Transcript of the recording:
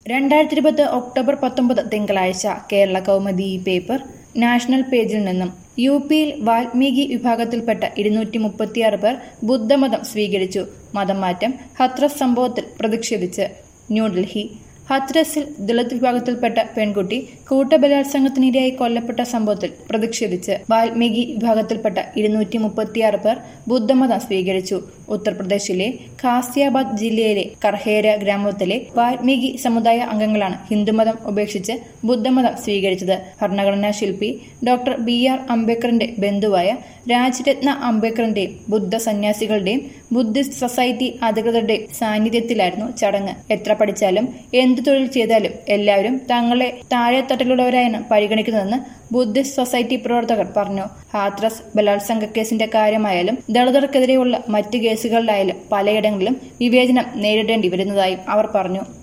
രണ്ടായിരത്തി ഇരുപത് ഒക്ടോബർ പത്തൊമ്പത് തിങ്കളാഴ്ച കേരള കൗമുദി പേപ്പർ നാഷണൽ പേജിൽ നിന്നും യു പിയിൽ വാൽമീകി വിഭാഗത്തിൽപ്പെട്ട ഇരുന്നൂറ്റി മുപ്പത്തിയാറ് പേർ ബുദ്ധമതം സ്വീകരിച്ചു മതം മാറ്റം ഹത്രസ് സംഭവത്തിൽ പ്രതിഷേധിച്ച് ന്യൂഡൽഹി ഹത്രസിൽ ദളിത് വിഭാഗത്തിൽപ്പെട്ട പെൺകുട്ടി കൂട്ടബലാത്സംഗത്തിനിരയായി കൊല്ലപ്പെട്ട സംഭവത്തിൽ പ്രതിഷേധിച്ച് വാൽമീകി വിഭാഗത്തിൽപ്പെട്ട ഇരുന്നൂറ്റി മുപ്പത്തിയാറ് പേർ ബുദ്ധമതം സ്വീകരിച്ചു ഉത്തർപ്രദേശിലെ ഖാസിയാബാദ് ജില്ലയിലെ കർഹേര ഗ്രാമത്തിലെ വാൽമീകി സമുദായ അംഗങ്ങളാണ് ഹിന്ദുമതം ഉപേക്ഷിച്ച് ബുദ്ധമതം സ്വീകരിച്ചത് ഭരണഘടനാ ശില്പി ഡോക്ടർ ബി ആർ അംബേദ്കറിന്റെ ബന്ധുവായ രാജ്രത്ന അംബേദ്കറിന്റെയും ബുദ്ധ സന്യാസികളുടെയും ബുദ്ധിസ്റ്റ് സൊസൈറ്റി അധികൃതരുടെയും സാന്നിധ്യത്തിലായിരുന്നു ചടങ്ങ് എത്ര പഠിച്ചാലും എന്ത് തൊഴിൽ ചെയ്താലും എല്ലാവരും തങ്ങളെ താഴെത്തട്ടിലുള്ളവരായാണ് പരിഗണിക്കുന്നതെന്ന് ബുദ്ധിസ്റ്റ് സൊസൈറ്റി പ്രവർത്തകർ പറഞ്ഞു ഹാത്രസ് ബലാത്സംഗ കേസിന്റെ കാര്യമായാലും ദളിതർക്കെതിരെയുള്ള മറ്റ് കേസുകളിലായാലും പലയിടങ്ങളിലും വിവേചനം നേരിടേണ്ടി വരുന്നതായും അവർ പറഞ്ഞു